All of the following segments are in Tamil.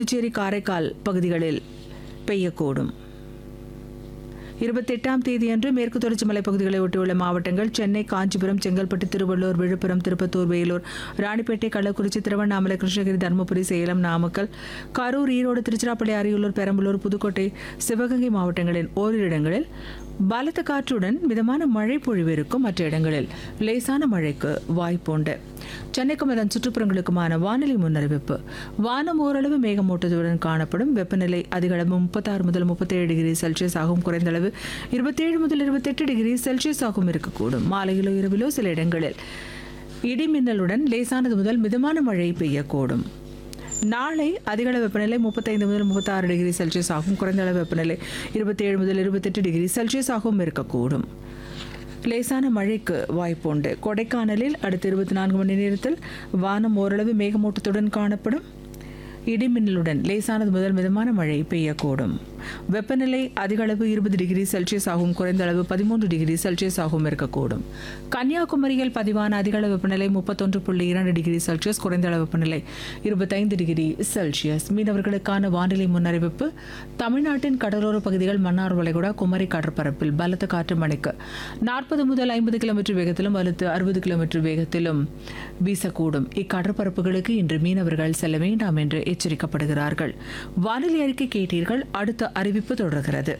புதுச்சேரி காரைக்கால் பகுதிகளில் பெய்யக்கூடும் இருபத்தெட்டாம் தேதியன்று மேற்கு தொடர்ச்சி மலைப்பகுதிகளை ஒட்டியுள்ள மாவட்டங்கள் சென்னை காஞ்சிபுரம் செங்கல்பட்டு திருவள்ளூர் விழுப்புரம் திருப்பத்தூர் வேலூர் ராணிப்பேட்டை கள்ளக்குறிச்சி திருவண்ணாமலை கிருஷ்ணகிரி தருமபுரி சேலம் நாமக்கல் கரூர் ஈரோடு திருச்சிராப்பள்ளி அரியலூர் பெரம்பலூர் புதுக்கோட்டை சிவகங்கை மாவட்டங்களின் ஓரிரு இடங்களில் பலத்த காற்றுடன் மிதமான மழை பொழிவு இருக்கும் மற்ற இடங்களில் லேசான மழைக்கு வாய்ப்புண்டு சென்னைக்கும் அதன் சுற்றுப்புறங்களுக்குமான வானிலை முன்னறிவிப்பு வானம் ஓரளவு மேகமூட்டத்துடன் காணப்படும் வெப்பநிலை அதிகளவு முப்பத்தாறு முதல் முப்பத்தேழு டிகிரி செல்சியஸ் ஆகும் குறைந்தளவு இருபத்தேழு முதல் இருபத்தெட்டு டிகிரி செல்சியஸ் ஆகும் இருக்கக்கூடும் மாலையிலோ இரவிலோ சில இடங்களில் இடி மின்னலுடன் லேசானது முதல் மிதமான மழை பெய்யக்கூடும் நாளை அதிகள வெப்பநிலை முப்பத்தைந்து முதல் முப்பத்தாறு டிகிரி செல்சியஸ் ஆகும் குறைந்த அளவு வெப்பநிலை இருபத்தேழு முதல் இருபத்தெட்டு டிகிரி செல்சியஸ் ஆகவும் இருக்கக்கூடும் லேசான மழைக்கு வாய்ப்புண்டு கொடைக்கானலில் அடுத்த இருபத்தி நான்கு மணி நேரத்தில் வானம் ஓரளவு மேகமூட்டத்துடன் காணப்படும் இடிமின்னலுடன் லேசானது முதல் மிதமான மழை பெய்யக்கூடும் வெப்பநிலை அதிக அளவு இருபது டிகிரி செல்சியஸ் ஆகும் குறைந்த அளவு பதிமூன்று டிகிரி செல்சியஸ் ஆகவும் இருக்கக்கூடும் கன்னியாகுமரியில் பதிவான அதிக அளவு வெப்பநிலை முப்பத்தொன்று புள்ளி இரண்டு டிகிரி செல்சியஸ் குறைந்த அளவு வெப்பநிலை இருபத்தைந்து டிகிரி செல்சியஸ் மீனவர்களுக்கான வானிலை முன்னறிவிப்பு தமிழ்நாட்டின் கடலோர பகுதிகள் மன்னார் வளைகுடா குமரி கடற்பரப்பில் பலத்த காற்று மணிக்கு நாற்பது முதல் ஐம்பது கிலோமீட்டர் வேகத்திலும் வலுத்து அறுபது கிலோமீட்டர் வேகத்திலும் வீசக்கூடும் இக்கடற்பரப்புகளுக்கு இன்று மீனவர்கள் செல்ல வேண்டாம் என்று எச்சரிக்கப்படுகிறார்கள் வானிலை அறிக்கை கேட்டீர்கள் அடுத்த அறிவிப்பு தொடர்கிறது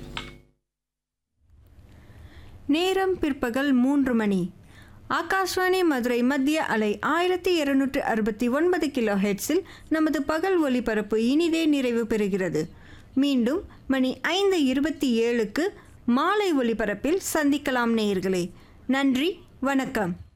நேரம் பிற்பகல் மூன்று மணி ஆகாஷ்வாணி மதுரை மத்திய அலை ஆயிரத்தி இருநூற்று அறுபத்தி ஒன்பது கிலோ ஹெட்ஸில் நமது பகல் ஒலிபரப்பு இனிதே நிறைவு பெறுகிறது மீண்டும் மணி ஐந்து இருபத்தி ஏழுக்கு மாலை ஒலிபரப்பில் சந்திக்கலாம் நேயர்களே நன்றி வணக்கம்